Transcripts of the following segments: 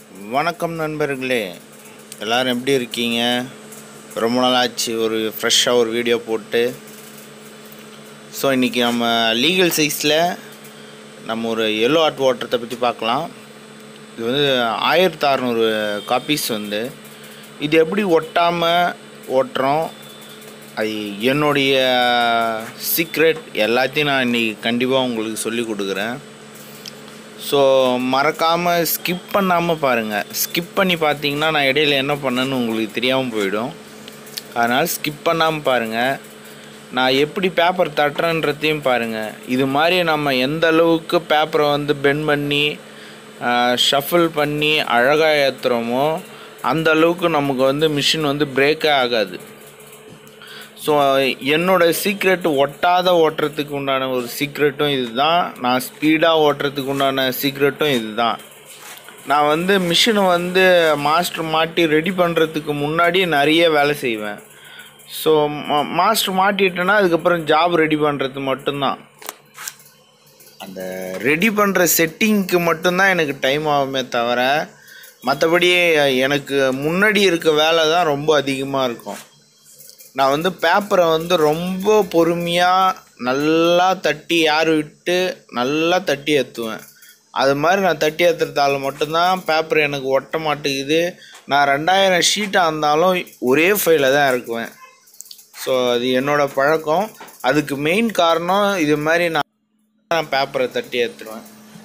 வணக்கம் நண்பர்களே எல்லாரும் எப்படி இருக்கீங்க ரொம்ப நாள் ஆச்சு ஒரு ஃப்ரெஷ்ஷாக ஒரு வீடியோ போட்டு ஸோ இன்றைக்கி நம்ம லீகல் சைஸில் நம்ம ஒரு எல்லோ ஆர்ட் ஓட்டுறதை பற்றி பார்க்கலாம் இது வந்து ஆயிரத்தி அறநூறு காப்பீஸ் வந்து இது எப்படி ஒட்டாமல் ஓட்டுறோம் அது என்னுடைய சீக்ரெட் எல்லாத்தையும் நான் இன்றைக்கி கண்டிப்பாக உங்களுக்கு சொல்லி கொடுக்குறேன் ஸோ மறக்காமல் ஸ்கிப் பண்ணாமல் பாருங்கள் ஸ்கிப் பண்ணி பார்த்தீங்கன்னா நான் இடையில என்ன பண்ணேன்னு உங்களுக்கு தெரியாமல் போயிடும் அதனால் ஸ்கிப் பண்ணாமல் பாருங்கள் நான் எப்படி பேப்பர் தட்டுறேன்றதையும் பாருங்கள் இது மாதிரி நம்ம எந்த அளவுக்கு பேப்பரை வந்து பெண்ட் பண்ணி ஷஃபிள் பண்ணி அழகாக ஏற்றுறோமோ அந்த அளவுக்கு நமக்கு வந்து மிஷின் வந்து பிரேக்கே ஆகாது ஸோ என்னோட சீக்ரெட் ஒட்டாத ஓட்டுறதுக்கு உண்டான ஒரு சீக்ரெட்டும் இதுதான் நான் ஸ்பீடாக ஓட்டுறதுக்கு உண்டான சீக்ரெட்டும் இதுதான் நான் வந்து மிஷினை வந்து மாஸ்டர் மாட்டி ரெடி பண்ணுறதுக்கு முன்னாடி நிறைய வேலை செய்வேன் ஸோ மாஸ்டர் மாட்டிட்டேன்னா அதுக்கப்புறம் ஜாப் ரெடி பண்ணுறது மட்டும்தான் அந்த ரெடி பண்ணுற செட்டிங்க்கு மட்டும்தான் எனக்கு டைம் ஆகுமே தவிர மற்றபடி எனக்கு முன்னாடி இருக்க வேலை தான் ரொம்ப அதிகமாக இருக்கும் நான் வந்து பேப்பரை வந்து ரொம்ப பொறுமையாக நல்லா தட்டி யார் விட்டு நல்லா தட்டி ஏற்றுவேன் அது மாதிரி நான் தட்டி ஏற்றுறதால மட்டும்தான் பேப்பர் எனக்கு ஒட்ட மாட்டேங்குது நான் ரெண்டாயிரம் ஷீட்டாக இருந்தாலும் ஒரே ஃபைலில் தான் இருக்குவேன் ஸோ அது என்னோடய பழக்கம் அதுக்கு மெயின் காரணம் இது மாதிரி நான் பேப்பரை தட்டி ஏற்றுருவேன்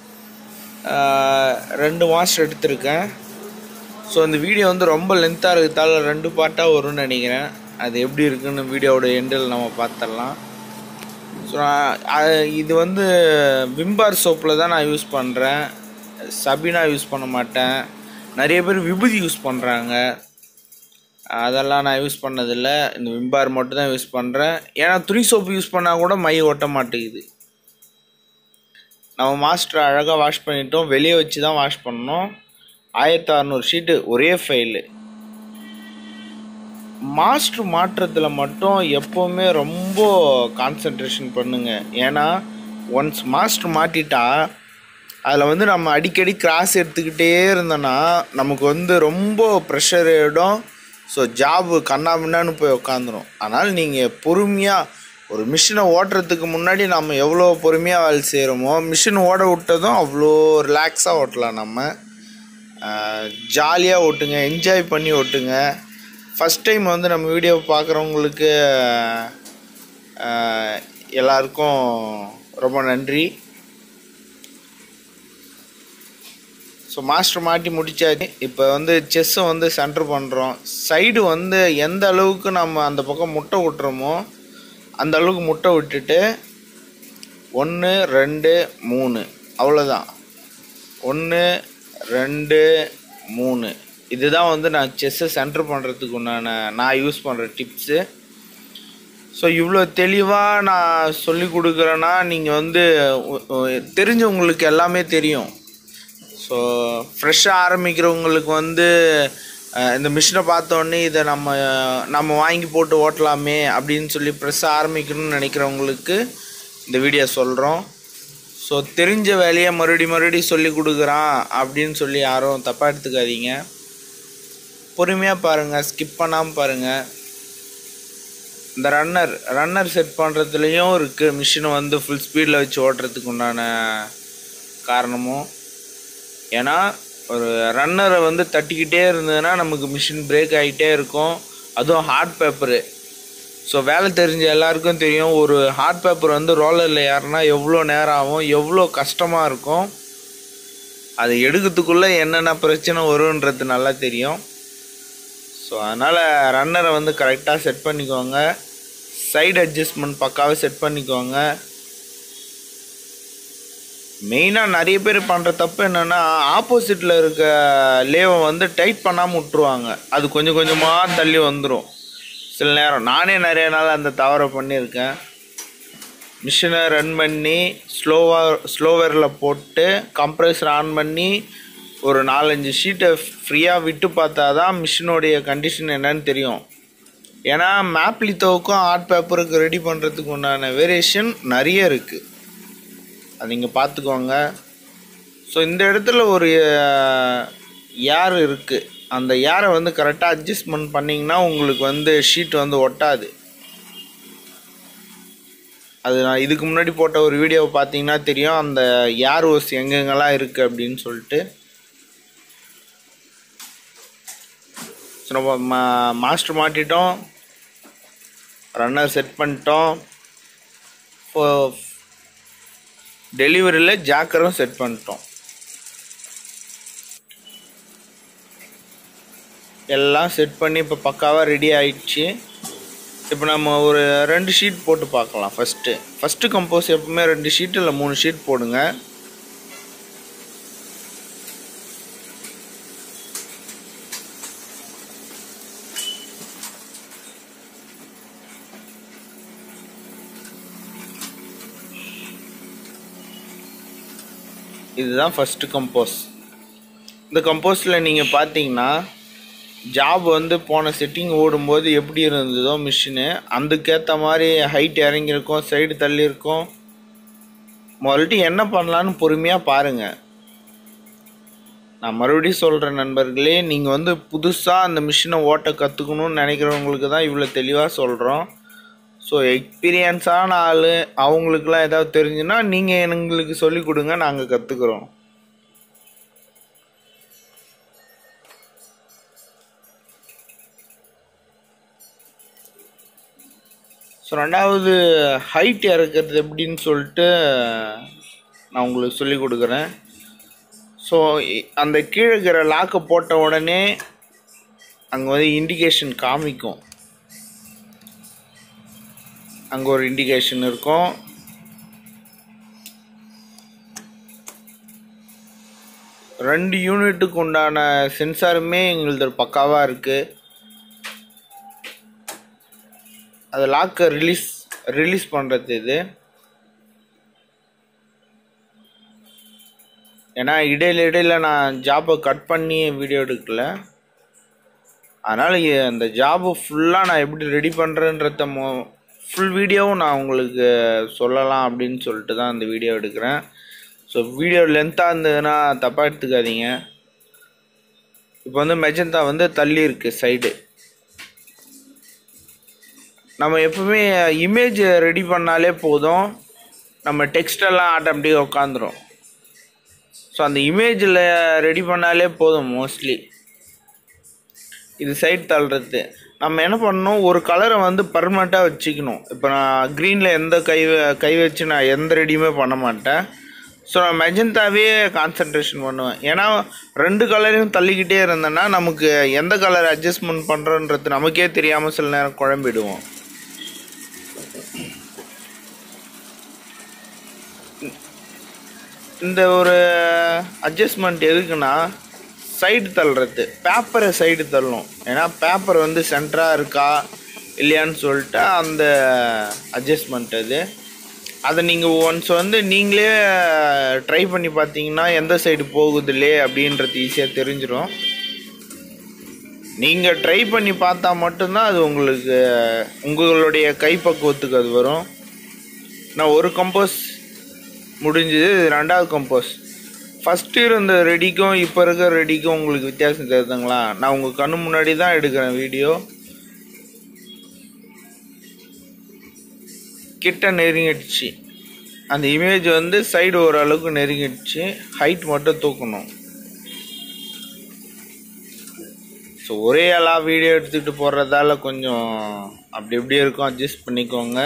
ரெண்டு மாதம் எடுத்திருக்கேன் ஸோ இந்த வீடியோ வந்து ரொம்ப லென்த்தாக இருக்கிறதால ரெண்டு பார்ட்டாக வரும்னு நினைக்கிறேன் அது எப்படி இருக்குன்னு வீடியோவோட எண்டில் நம்ம பார்த்துடலாம் ஸோ இது வந்து விம்பார் சோப்பில் தான் நான் யூஸ் பண்ணுறேன் சபினா யூஸ் பண்ண மாட்டேன் நிறைய பேர் விபூதி யூஸ் பண்ணுறாங்க அதெல்லாம் நான் யூஸ் பண்ணதில்லை இந்த விம்பார் மட்டும் தான் யூஸ் பண்ணுறேன் ஏன்னா துணி சோப்பு யூஸ் பண்ணால் கூட மை ஒட்ட மாட்டேங்குது நம்ம மாஸ்டர் அழகாக வாஷ் பண்ணிட்டோம் வெளியே வச்சு தான் வாஷ் பண்ணோம் ஆயிரத்தி அறநூறு ஷீட்டு ஒரே ஃபைலு மாஸ்டர் மாற்றத்தில் மட்டும் எப்போவுமே ரொம்ப கான்சன்ட்ரேஷன் பண்ணுங்க ஏன்னா ஒன்ஸ் மாஸ்டர் மாட்டிட்டா அதில் வந்து நம்ம அடிக்கடி கிராஸ் எடுத்துக்கிட்டே இருந்தோன்னா நமக்கு வந்து ரொம்ப ப்ரெஷர் ஆகிடும் ஸோ ஜாபு கண்ணா முன்னான்னு போய் உக்காந்துரும் அதனால் நீங்கள் பொறுமையாக ஒரு மிஷினை ஓட்டுறதுக்கு முன்னாடி நம்ம எவ்வளோ பொறுமையாக வேலை செய்கிறோமோ மிஷின் ஓட விட்டதும் அவ்வளோ ரிலாக்ஸாக ஓட்டலாம் நம்ம ஜாலியாக ஓட்டுங்க என்ஜாய் பண்ணி ஓட்டுங்க ஃபஸ்ட் டைம் வந்து நம்ம வீடியோ பார்க்குறவங்களுக்கு எல்லாருக்கும் ரொம்ப நன்றி ஸோ மாஸ்டர் மாட்டி முடித்தாச்சு இப்போ வந்து செஸ்ஸை வந்து சென்டர் பண்ணுறோம் சைடு வந்து எந்த அளவுக்கு நம்ம அந்த பக்கம் முட்டை விட்டுறோமோ அந்த அளவுக்கு முட்டை விட்டுட்டு ஒன்று ரெண்டு மூணு அவ்வளோதான் ஒன்று ரெண்டு மூணு இதுதான் வந்து நான் செஸ்ஸை சென்டர் பண்ணுறதுக்கு உண்டான நான் யூஸ் பண்ணுற டிப்ஸு ஸோ இவ்வளோ தெளிவாக நான் சொல்லி கொடுக்குறேன்னா நீங்கள் வந்து தெரிஞ்சவங்களுக்கு எல்லாமே தெரியும் ஸோ ஃப்ரெஷ்ஷாக ஆரம்பிக்கிறவங்களுக்கு வந்து இந்த மிஷினை பார்த்தோன்னே இதை நம்ம நம்ம வாங்கி போட்டு ஓட்டலாமே அப்படின்னு சொல்லி ஃப்ரெஷ்ஷாக ஆரம்பிக்கணும்னு நினைக்கிறவங்களுக்கு இந்த வீடியோ சொல்கிறோம் ஸோ தெரிஞ்ச வேலையை மறுபடி மறுபடி சொல்லி கொடுக்குறான் அப்படின்னு சொல்லி யாரும் தப்பாக எடுத்துக்காதீங்க பொறுமையாக பாருங்கள் ஸ்கிப் பண்ணாமல் பாருங்கள் இந்த ரன்னர் ரன்னர் செட் பண்ணுறதுலேயும் இருக்குது மிஷினை வந்து ஃபுல் ஸ்பீடில் வச்சு ஓட்டுறதுக்கு உண்டான காரணமும் ஏன்னா ஒரு ரன்னரை வந்து தட்டிக்கிட்டே இருந்ததுன்னா நமக்கு மிஷின் பிரேக் ஆகிட்டே இருக்கும் அதுவும் ஹார்ட் பேப்பரு ஸோ வேலை தெரிஞ்ச எல்லாருக்கும் தெரியும் ஒரு ஹார்ட் பேப்பர் வந்து ரோலரில் ஏறினா எவ்வளோ நேரம் ஆகும் எவ்வளோ கஷ்டமாக இருக்கும் அது எடுக்கிறதுக்குள்ளே என்னென்ன பிரச்சனை வருன்றது நல்லா தெரியும் ஸோ அதனால் ரன்னரை வந்து கரெக்டாக செட் பண்ணிக்கோங்க சைடு அட்ஜஸ்ட்மெண்ட் பக்காவே செட் பண்ணிக்கோங்க மெயினாக நிறைய பேர் பண்ணுற தப்பு என்னென்னா ஆப்போசிட்டில் இருக்க லேவை வந்து டைட் பண்ணாமல் விட்ருவாங்க அது கொஞ்சம் கொஞ்சமாக தள்ளி வந்துடும் சில நேரம் நானே நிறைய நாள் அந்த தவறை பண்ணியிருக்கேன் மிஷினை ரன் பண்ணி ஸ்லோவாக ஸ்லோவரில் போட்டு கம்ப்ரெஸர் ஆன் பண்ணி ஒரு நாலஞ்சு ஷீட்டை ஃப்ரீயாக விட்டு பார்த்தா தான் மிஷினுடைய கண்டிஷன் என்னன்னு தெரியும் ஏன்னா மேப்லித்தோவுக்கும் ஆர்ட் பேப்பருக்கு ரெடி பண்ணுறதுக்கு உண்டான வேரியேஷன் நிறைய இருக்குது அது நீங்கள் பார்த்துக்கோங்க ஸோ இந்த இடத்துல ஒரு ஏர் இருக்குது அந்த ஏரை வந்து கரெக்டாக அட்ஜஸ்ட்மெண்ட் பண்ணிங்கன்னா உங்களுக்கு வந்து ஷீட் வந்து ஒட்டாது அது நான் இதுக்கு முன்னாடி போட்ட ஒரு வீடியோவை பார்த்தீங்கன்னா தெரியும் அந்த ஏர் ஓஸ் எங்கெங்கெல்லாம் இருக்குது அப்படின்னு சொல்லிட்டு ஸோ நம்ம மா மாஸ்டர் மாட்டிட்டோம் ரன்னர் செட் பண்ணிட்டோம் டெலிவரியில் ஜாக்கரும் செட் பண்ணிட்டோம் எல்லாம் செட் பண்ணி இப்போ பக்காவாக ரெடி ஆயிடுச்சு இப்போ நம்ம ஒரு ரெண்டு ஷீட் போட்டு பார்க்கலாம் ஃபஸ்ட்டு ஃபஸ்ட்டு கம்போஸ் எப்பவுமே ரெண்டு ஷீட் இல்லை மூணு ஷீட் போடுங்க இதுதான் ஃபஸ்ட்டு கம்போஸ் இந்த கம்போஸில் நீங்கள் பார்த்தீங்கன்னா ஜாப் வந்து போன செட்டிங் ஓடும்போது எப்படி இருந்ததோ மிஷினு அதுக்கேற்ற மாதிரி ஹைட் இறங்கியிருக்கும் சைடு தள்ளி இருக்கும் முதல்ட்டு என்ன பண்ணலான்னு பொறுமையாக பாருங்கள் நான் மறுபடியும் சொல்கிறேன் நண்பர்களே நீங்கள் வந்து புதுசாக அந்த மிஷினை ஓட்ட கற்றுக்கணும்னு நினைக்கிறவங்களுக்கு தான் இவ்வளோ தெளிவாக சொல்கிறோம் ஸோ எக்ஸ்பீரியன்ஸான ஆள் அவங்களுக்குலாம் ஏதாவது தெரிஞ்சுன்னா நீங்கள் எங்களுக்கு சொல்லிக் கொடுங்க நாங்கள் கற்றுக்குறோம் ஸோ ரெண்டாவது ஹைட் இறக்கிறது எப்படின்னு சொல்லிட்டு நான் உங்களுக்கு சொல்லி கொடுக்குறேன் ஸோ அந்த கீழே இருக்கிற லாக்கை போட்ட உடனே அங்கே வந்து இண்டிகேஷன் காமிக்கும் அங்கே ஒரு இண்டிகேஷன் இருக்கும் ரெண்டு யூனிட்டுக்கு உண்டான சென்சாருமே எங்களுது பக்காவாக இருக்குது அது லாக்கை ரிலீஸ் ரிலீஸ் பண்ணுறது இது ஏன்னா இடையில இடையில நான் ஜாப்பை கட் பண்ணி வீடியோ எடுக்கல அதனால் அந்த ஜாபை ஃபுல்லாக நான் எப்படி ரெடி பண்ணுறேன்றத மோ ஃபுல் வீடியோவும் நான் உங்களுக்கு சொல்லலாம் அப்படின்னு சொல்லிட்டு தான் அந்த வீடியோ எடுக்கிறேன் ஸோ வீடியோ லென்த்தாக இருந்ததுன்னா தப்பாக எடுத்துக்காதீங்க இப்போ வந்து மெஜந்தா வந்து தள்ளி இருக்குது சைடு நம்ம எப்பவுமே இமேஜ் ரெடி பண்ணாலே போதும் நம்ம டெக்ஸ்டெல்லாம் ஆட்டோமேட்டிக்காக உட்காந்துரும் ஸோ அந்த இமேஜில் ரெடி பண்ணாலே போதும் மோஸ்ட்லி இது சைட் தள்ளுறது நம்ம என்ன பண்ணணும் ஒரு கலரை வந்து பர்மனெண்ட்டாக வச்சுக்கணும் இப்போ நான் க்ரீனில் எந்த கை கை வச்சு நான் எந்த ரெடியுமே பண்ண மாட்டேன் ஸோ நான் மெஜந்தாவே கான்சன்ட்ரேஷன் பண்ணுவேன் ஏன்னா ரெண்டு கலரையும் தள்ளிக்கிட்டே இருந்தேன்னா நமக்கு எந்த கலர் அட்ஜஸ்ட்மெண்ட் பண்ணுறோன்றது நமக்கே தெரியாமல் சில நேரம் குழம்பிடுவோம் இந்த ஒரு அட்ஜஸ்ட்மெண்ட் எதுக்குன்னா சைடு தள்ளுறது பேப்பரை சைடு தள்ளும் ஏன்னா பேப்பர் வந்து சென்டராக இருக்கா இல்லையான்னு சொல்லிட்டு அந்த அட்ஜஸ்ட்மெண்ட் அது அதை நீங்கள் ஒன்ஸ் வந்து நீங்களே ட்ரை பண்ணி பார்த்தீங்கன்னா எந்த சைடு போகுதுல்லே அப்படின்றது ஈஸியாக தெரிஞ்சிடும் நீங்கள் ட்ரை பண்ணி பார்த்தா மட்டும்தான் அது உங்களுக்கு உங்களுடைய கைப்பக்குவத்துக்கு அது வரும் நான் ஒரு கம்போஸ் முடிஞ்சது இது ரெண்டாவது கம்போஸ் ஃபஸ்ட்டு இருந்த ரெடிக்கும் இப்போ இருக்கிற ரெடிக்கும் உங்களுக்கு வித்தியாசம் தெரியுதுங்களா நான் உங்கள் கண்ணு முன்னாடி தான் எடுக்கிறேன் வீடியோ கிட்ட நெருங்கிடுச்சு அந்த இமேஜ் வந்து சைடு ஓரளவுக்கு நெருங்கிடுச்சு ஹைட் மட்டும் தூக்கணும் ஸோ ஒரே ஆளாக வீடியோ எடுத்துகிட்டு போடுறதால கொஞ்சம் அப்படி இப்படி இருக்கும் அட்ஜஸ்ட் பண்ணிக்கோங்க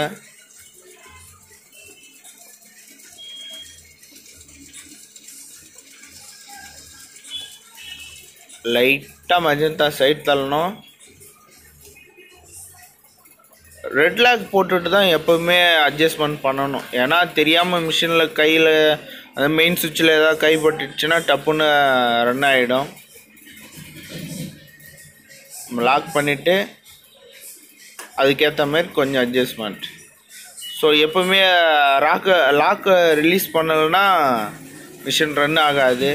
லைட்டாக மஜந்தா சைட் தள்ளணும் ரெட் லாக் போட்டுட்டு தான் எப்போவுமே அட்ஜஸ்ட்மெண்ட் பண்ணணும் ஏன்னா தெரியாமல் மிஷினில் கையில் அந்த மெயின் சுவிட்சில் ஏதாவது கை பட்டுச்சுன்னா டப்புன்னு ரன் ஆகிடும் லாக் பண்ணிவிட்டு அதுக்கேற்ற மாதிரி கொஞ்சம் அட்ஜஸ்ட்மெண்ட் ஸோ எப்போவுமே ராக்கை லாக்கை ரிலீஸ் பண்ணலைன்னா மிஷின் ரன் ஆகாது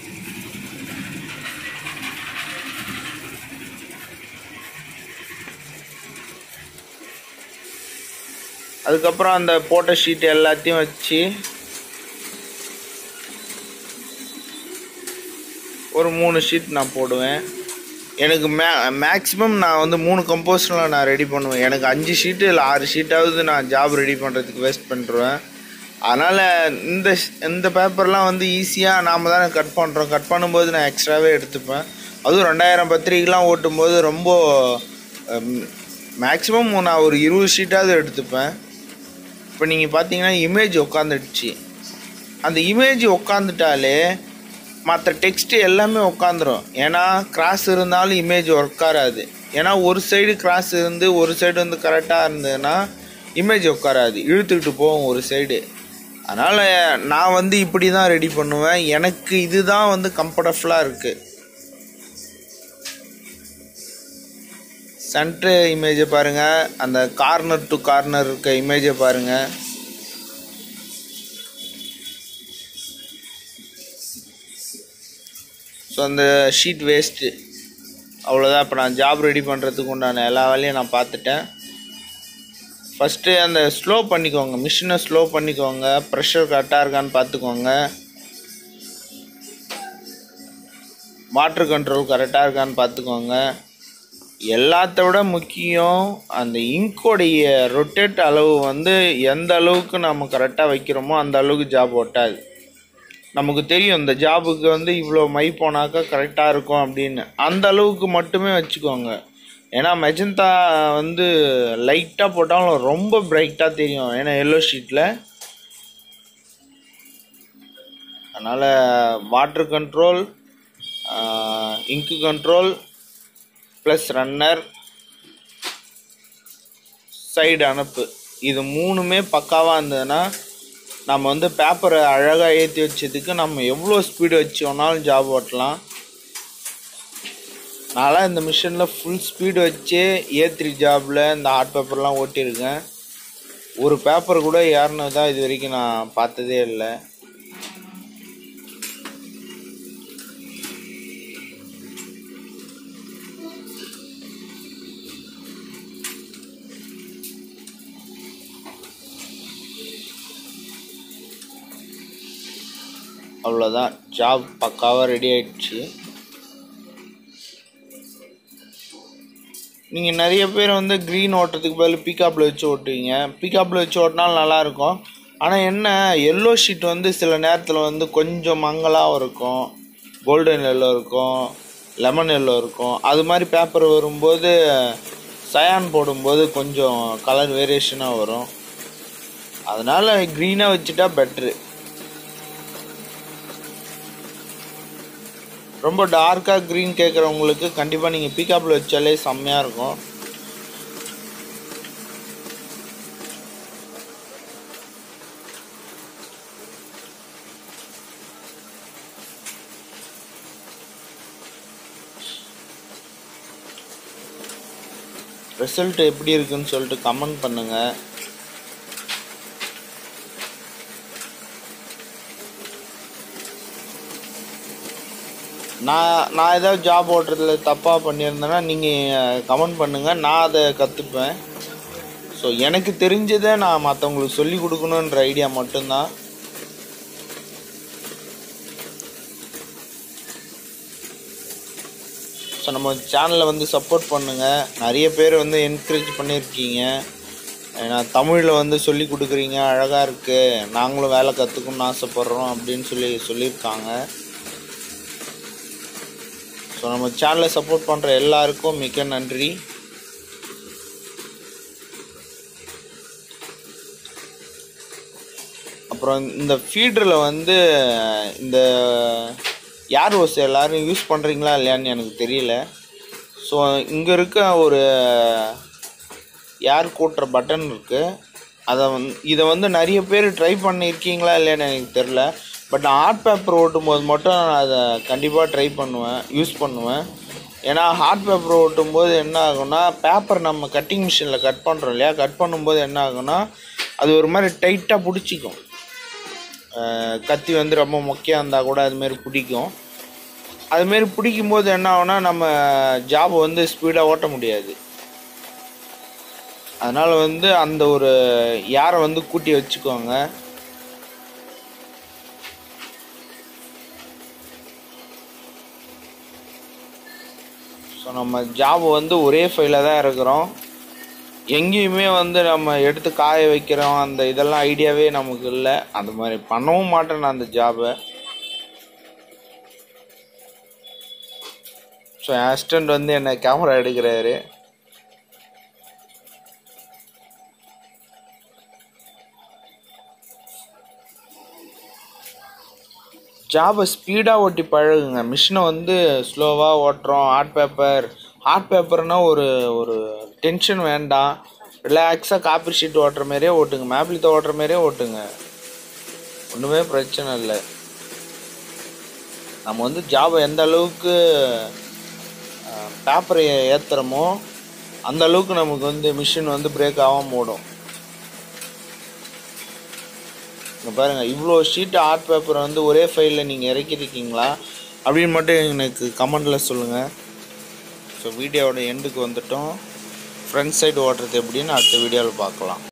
அதுக்கப்புறம் அந்த போட்ட ஷீட் எல்லாத்தையும் வச்சு ஒரு மூணு ஷீட் நான் போடுவேன் எனக்கு மே மேக்ஸிமம் நான் வந்து மூணு கம்போஸ்டில் நான் ரெடி பண்ணுவேன் எனக்கு அஞ்சு ஷீட்டு இல்லை ஆறு ஷீட்டாவது நான் ஜாப் ரெடி பண்ணுறதுக்கு வேஸ்ட் பண்ணிடுவேன் அதனால் இந்த ஷ்- இந்த பேப்பர்லாம் வந்து ஈஸியாக நாம் தானே கட் பண்ணுறோம் கட் பண்ணும்போது நான் எக்ஸ்ட்ராவே எடுத்துப்பேன் அதுவும் ரெண்டாயிரம் பத்திரிக்கைலாம் ஓட்டும்போது ரொம்ப மேக்ஸிமம் நான் ஒரு இருபது ஷீட்டாவது எடுத்துப்பேன் இப்போ நீங்கள் பார்த்தீங்கன்னா இமேஜ் உட்காந்துடுச்சு அந்த இமேஜ் உட்காந்துட்டாலே மற்ற டெக்ஸ்ட் எல்லாமே உட்காந்துரும் ஏன்னா கிராஸ் இருந்தாலும் இமேஜ் உட்காராது ஏன்னா ஒரு சைடு கிராஸ் இருந்து ஒரு சைடு வந்து கரெக்டாக இருந்ததுன்னா இமேஜ் உட்காராது இழுத்துக்கிட்டு போகும் ஒரு சைடு அதனால் நான் வந்து இப்படி தான் ரெடி பண்ணுவேன் எனக்கு இதுதான் வந்து கம்ஃபர்டபுளாக இருக்குது சென்ட்ரு இமேஜை பாருங்கள் அந்த கார்னர் டு கார்னர் இருக்க இமேஜை பாருங்கள் ஸோ அந்த ஷீட் வேஸ்ட்டு அவ்வளோதான் இப்போ நான் ஜாப் ரெடி பண்ணுறதுக்கு உண்டான எல்லா வேலையும் நான் பார்த்துட்டேன் ஃபஸ்ட்டு அந்த ஸ்லோ பண்ணிக்கோங்க மிஷினை ஸ்லோ பண்ணிக்கோங்க ப்ரெஷர் கரெக்டாக இருக்கான்னு பார்த்துக்கோங்க வாட்டர் கண்ட்ரோல் கரெக்டாக இருக்கான்னு பார்த்துக்கோங்க எல்லாத்த விட முக்கியம் அந்த இங்கோடைய ரொட்டேட் அளவு வந்து எந்த அளவுக்கு நம்ம கரெக்டாக வைக்கிறோமோ அந்த அளவுக்கு ஜாப் ஒட்டாது நமக்கு தெரியும் இந்த ஜாபுக்கு வந்து இவ்வளோ மை போனாக்கா கரெக்டாக இருக்கும் அப்படின்னு அந்த அளவுக்கு மட்டுமே வச்சுக்கோங்க ஏன்னா மெஜந்தா வந்து லைட்டாக போட்டாலும் ரொம்ப பிரைட்டாக தெரியும் ஏன்னா எல்லோ ஷீட்டில் அதனால் வாட்டர் கண்ட்ரோல் இங்கு கண்ட்ரோல் ப்ளஸ் ரன்னர் சைடு அனுப்பு இது மூணுமே பக்காவாக இருந்ததுன்னா நம்ம வந்து பேப்பரை அழகாக ஏற்றி வச்சதுக்கு நம்ம எவ்வளோ ஸ்பீடு வச்சு வேணாலும் ஜாப் ஓட்டலாம் நான்லாம் இந்த மிஷினில் ஃபுல் ஸ்பீடு வச்சு ஏ த்ரீ ஜாபில் இந்த ஹார்ட் பேப்பர்லாம் ஓட்டியிருக்கேன் ஒரு பேப்பர் கூட ஏறினதா இது வரைக்கும் நான் பார்த்ததே இல்லை அவ்வளோதான் ஜாப் பக்காவாக ரெடி ஆயிடுச்சு நீங்கள் நிறைய பேர் வந்து க்ரீன் ஓட்டுறதுக்கு பதில் பிக்காப்பில் வச்சு ஓட்டுவீங்க பிக்காப்பில் வச்சு ஓட்டினாலும் நல்லாயிருக்கும் ஆனால் என்ன எல்லோ ஷீட் வந்து சில நேரத்தில் வந்து கொஞ்சம் மங்கலாக இருக்கும் கோல்டன் எல்லோ இருக்கும் லெமன் எல்லோ இருக்கும் அது மாதிரி பேப்பர் வரும்போது சயான் போடும்போது கொஞ்சம் கலர் வேரியேஷனாக வரும் அதனால் க்ரீனாக வச்சுட்டா பெட்ரு ரொம்ப டார்க்காக க்ரீன் கேட்குறவங்களுக்கு கண்டிப்பாக நீங்கள் பிக்காப்பில் வச்சாலே செம்மையாக இருக்கும் ரிசல்ட் எப்படி இருக்குன்னு சொல்லிட்டு கமெண்ட் பண்ணுங்கள் நான் நான் ஏதாவது ஜாப் ஓட்டுறதுல தப்பாக பண்ணியிருந்தேன்னா நீங்கள் கமெண்ட் பண்ணுங்கள் நான் அதை கற்றுப்பேன் ஸோ எனக்கு தெரிஞ்சதை நான் மற்றவங்களுக்கு சொல்லி கொடுக்கணுன்ற ஐடியா மட்டும்தான் ஸோ நம்ம சேனலை வந்து சப்போர்ட் பண்ணுங்கள் நிறைய பேர் வந்து என்கரேஜ் பண்ணியிருக்கீங்க ஏன்னா தமிழில் வந்து சொல்லி கொடுக்குறீங்க அழகாக இருக்குது நாங்களும் வேலை கற்றுக்கணும்னு ஆசைப்பட்றோம் அப்படின்னு சொல்லி சொல்லியிருக்காங்க ஸோ நம்ம சேனலை சப்போர்ட் பண்ணுற எல்லாருக்கும் மிக்க நன்றி அப்புறம் இந்த ஃபீடரில் வந்து இந்த ஏர் ஹோஸ் எல்லோரும் யூஸ் பண்ணுறீங்களா இல்லையான்னு எனக்கு தெரியல ஸோ இங்கே இருக்க ஒரு ஏர் கூட்டுற பட்டன் இருக்குது அதை வந்து இதை வந்து நிறைய பேர் ட்ரை பண்ணியிருக்கீங்களா இல்லையான்னு எனக்கு தெரில பட் நான் ஆர்ட் பேப்பர் ஓட்டும் போது மட்டும் நான் அதை கண்டிப்பாக ட்ரை பண்ணுவேன் யூஸ் பண்ணுவேன் ஏன்னா ஹார்ட் பேப்பர் ஓட்டும் போது என்ன ஆகும்னா பேப்பர் நம்ம கட்டிங் மிஷினில் கட் பண்ணுறோம் இல்லையா கட் பண்ணும்போது என்ன ஆகும்னா அது ஒரு மாதிரி டைட்டாக பிடிச்சிக்கும் அஹ் கத்தி வந்து ரொம்ப மொக்கையாக இருந்தால் கூட அதுமாரி பிடிக்கும் அதுமாரி பிடிக்கும் போது என்ன ஆகும்னா நம்ம ஜாப் வந்து ஸ்பீடாக ஓட்ட முடியாது அதனால் வந்து அந்த ஒரு யாரை வந்து கூட்டி வச்சுக்கோங்க ஸோ நம்ம ஜாப் வந்து ஒரே ஃபைலில் தான் இருக்கிறோம் எங்கேயுமே வந்து நம்ம எடுத்து காய வைக்கிறோம் அந்த இதெல்லாம் ஐடியாவே நமக்கு இல்லை அந்த மாதிரி பண்ணவும் மாட்டேன் நான் அந்த ஜாபை ஸோ என் அசிஸ்டண்ட் வந்து என்ன கேமரா எடுக்கிறாரு ஜாபை ஸ்பீடாக ஓட்டி பழகுங்க மிஷினை வந்து ஸ்லோவாக ஓட்டுறோம் ஹார்ட் பேப்பர் ஹார்ட் பேப்பர்னால் ஒரு ஒரு டென்ஷன் வேண்டாம் ரிலாக்ஸாக காப்பி ஷீட் ஓட்டுற மாதிரியே ஓட்டுங்க மேப்லித்தை ஓட்டுற மாதிரியே ஓட்டுங்க ஒன்றுமே பிரச்சனை இல்லை நம்ம வந்து ஜாபை எந்த அளவுக்கு பேப்பரை ஏற்றுறோமோ அந்த அளவுக்கு நமக்கு வந்து மிஷின் வந்து பிரேக் ஆகாமல் ஓடும் இங்கே பாருங்கள் இவ்வளோ ஷீட் ஆர்ட் பேப்பரை வந்து ஒரே ஃபைலில் நீங்கள் இறக்கிருக்கீங்களா அப்படின்னு மட்டும் எனக்கு கமெண்டில் சொல்லுங்கள் ஸோ வீடியோவோட எண்டுக்கு வந்துட்டோம் ஃப்ரண்ட் சைடு ஓட்டுறது எப்படின்னு அடுத்த வீடியோவில் பார்க்கலாம்